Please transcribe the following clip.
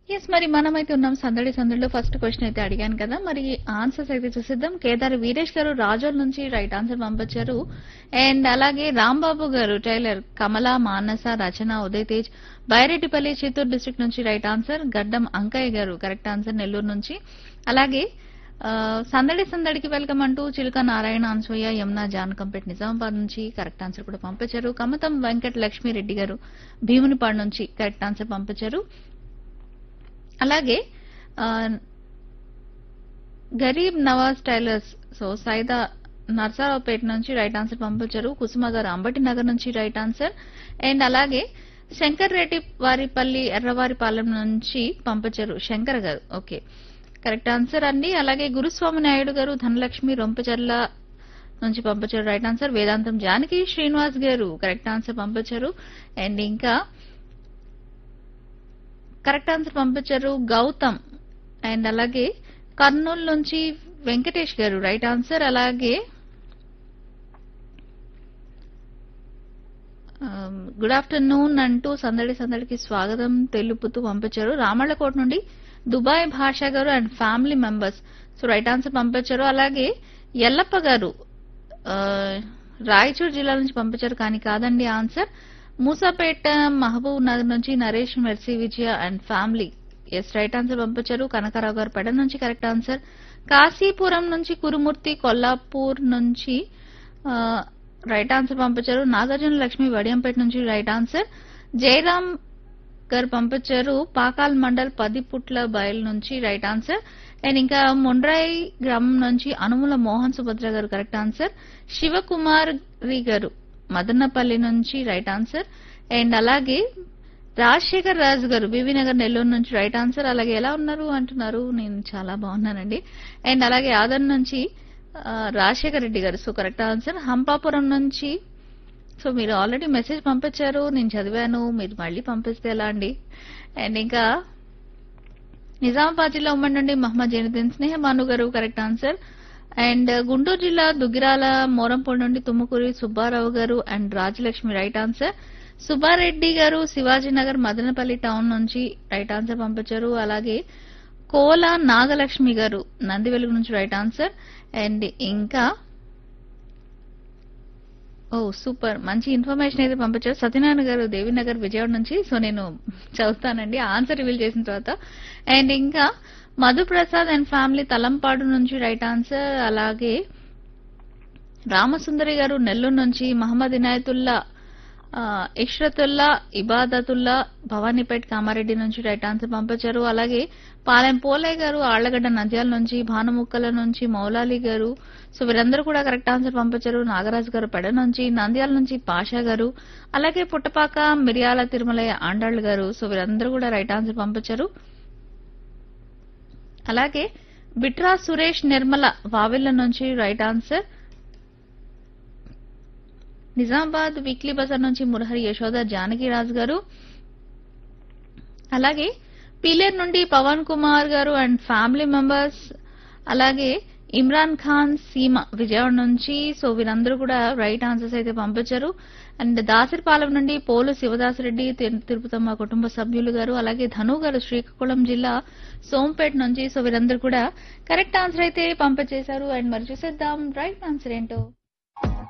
yes మరి మనమైతే ఉన్నాం సందడి సందడిలో ఫస్ట్ క్వశ్చన్ అయితే అడిగాను కదా మరి ఆన్సర్స్ అయితే చూసిద్దాం కేదారి వీరేష్ గారు రాజోల్ నుంచి రైట్ ఆన్సర్ పంపించారు అండ్ అలాగే రాంబాబు గారు టైలర్ కమల మానస రచన ఉదయ్ తేజ్ బైరెడ్డిపల్లి చిత్తూరు డిస్ట్రిక్ట్ నుంచి రైట్ ఆన్సర్ గడ్డం అంకయ్య గారు కరెక్ట్ ఆన్సర్ నెల్లూరు నుంచి అలాగే ఆ, సందడి సందడికి వెల్కమ్ అంటూ చిలుక నారాయణ అన్సూయ యమున జానకంపేట్ నిజామాబాద్ నుంచి కరెక్ట్ ఆన్సర్ కూడా పంపించారు కమతం వెంకట లక్ష్మీరెడ్డి గారు భీమునిపాడు నుంచి కరెక్ట్ ఆన్సర్ పంపించారు అలాగే ఆ, గరీబ్ నవాజ్ టైలర్స్ సో సైదా నర్సారావుపేట నుంచి రైట్ ఆన్సర్ పంపించారు కుసుమ గారు అంబటి నగర్ నుంచి రైట్ ఆన్సర్ అండ్ అలాగే శంకర్ రెడ్డి వారిపల్లి ఎర్రవారిపాలెం నుంచి పంపించారు శంకర్ గారు ఓకే కరెక్ట్ ఆన్సర్ అండి అలాగే గురుస్వామి నాయుడు గారు ధనలక్ష్మి రొంపచర్ల నుంచి పంపించారు రైట్ ఆన్సర్ వేదాంతం జానకి శ్రీనివాస్ గారు కరెక్ట్ ఆన్సర్ పంపించారు అండ్ ఇంకా కరెక్ట్ ఆన్సర్ పంపించారు గౌతమ్ అండ్ అలాగే కర్నూలు నుంచి వెంకటేష్ గారు రైట్ ఆన్సర్ అలాగే గుడ్ ఆఫ్టర్నూన్ అంటూ సందడి సందడికి స్వాగతం తెలుపుతూ పంపించారు రామళ్ళకోట నుండి Dubai Basha garu and family members so right answer పంపించారు అలాగే ఎల్లప్ప గారు ఆ, రాయచూరు జిల్లా నుంచి పంపించారు కానీ కాదండి ఆన్సర్ మూసాపేట మహబూబ్ నగర్ నుంచి Naresh Mercy Vijaya and family S right answer పంపించారు కనకారావు గారు పెడ నుంచి కరెక్ట్ ఆన్సర్ కాశీపురం నుంచి కురుమూర్తి కొల్లాపూర్ నుంచి ఆ, రైట్ ఆన్సర్ పంపించారు నాగార్జున లక్ష్మి వడియంపేట నుంచి రైట్ ఆన్సర్ జయరాం గారు పంపించారు పాకాల్ మండల్ పదిపుట్ల బయలు నుంచి రైట్ ఆన్సర్ అండ్ ఇంకా ముండ్రాయి గ్రామం నుంచి అనుముల మోహన్ సుభద్ర గారు కరెక్ట్ ఆన్సర్ శివకుమారి గారు మదనపల్లి నుంచి రైట్ ఆన్సర్ అండ్ అలాగే రాజశేఖర్ రాజు గారు బీవీ నగర్ నెల్లూరు నుంచి రైట్ ఆన్సర్ అలాగే ఎలా ఉన్నారు అంటున్నారు నేను చాలా బాగున్నానండి అండ్ అలాగే ఆదర్ నుంచి ఆ, రాజశేఖర్ రెడ్డి గారు సో కరెక్ట్ ఆన్సర్ హంపాపురం నుంచి సో మీరు ఆల్రెడీ మెసేజ్ పంపించారు నేను చదివాను మీరు మళ్ళీ పంపిస్తే ఎలా అండి అండ్ ఇంకా నిజామాబాద్ జిల్లా ఉమ్మడి నుండి మహమ్మద్ జైనుద్దీన్ స్నేహ భాను గారు కరెక్ట్ ఆన్సర్ అండ్ గుంటూరు జిల్లా దుగ్గిరాల మోరంపూడి నుండి Tummakuri Subbarao garu and Rajalakshmi right answer Subbareddy garu Shivajinagar Madanapalle town నుంచి రైట్ ఆన్సర్ పంపించారు అలాగే కోల నాగలక్ష్మి గారు నందివెలుగు నుంచి రైట్ ఆన్సర్ అండ్ ఇంకా ఓ సూపర్ మంచి ఇన్ఫర్మేషన్ అయితే పంపించారు సత్యనారాయణ గారు దేవినగర్ విజయవాడ నుంచి సో నేను చదువుతానండి ఆన్సర్ రివీల్ చేసిన తర్వాత అండ్ ఇంకా మధుప్రసాద్ అండ్ ఫ్యామిలీ తలంపాడు నుంచి రైట్ ఆన్సర్ అలాగే రామసుందరి గారు నెల్లూరు నుంచి మహమ్మద్ ఇనాయతుల్లా ఆ, ఇష్రతుల్లా ఇబాదతుల్లా భవానీపేట్ కామారెడ్డి నుంచి రైట్ ఆన్సర్ పంపించారు అలాగే పాలెం పోలయ్య గారు ఆళ్లగడ్డ నంద్యాల నుంచి భానుముక్కల నుంచి మౌలాలి గారు సో వీరందరూ కూడా కరెక్ట్ ఆన్సర్ పంపించారు నాగరాజు గారు పెడ నుంచి నంద్యాల నుంచి పాషా గారు అలాగే పుట్టపాక మిరియాల తిరుమలయ్య ఆండాళ్ళు గారు సో వీరందరూ కూడా రైట్ ఆన్సర్ పంపించారు అలాగే బిట్రా సురేష్ నిర్మల వావిల్ల నుంచి రైట్ ఆన్సర్ నిజామాబాద్ వీక్లీ బజార్ నుంచి మురహరి యశోద జానకిరాజు గారు అలాగే పీలేర్ నుండి పవన్ కుమార్ గారు అండ్ ఫ్యామిలీ మెంబర్స్ అలాగే ఇమ్రాన్ ఖాన్ సీమ విజయవాడ నుంచి సో వీరందరూ కూడా రైట్ ఆన్సర్స్ అయితే పంపించారు అండ్ దాసరిపాలెం నుండి పోలు శివదాసరెడ్డి తిరు- తిరుపతమ్మ కుటుంబ సభ్యులు గారు అలాగే ధను గారు శ్రీకాకుళం జిల్లా సోంపేట్ నుంచి సో వీరందరూ కూడా కరెక్ట్ ఆన్సర్ అయితే పంపించేశారు అండ్ మరి చూసేద్దాం రైట్ ఆన్సర్ ఏంటో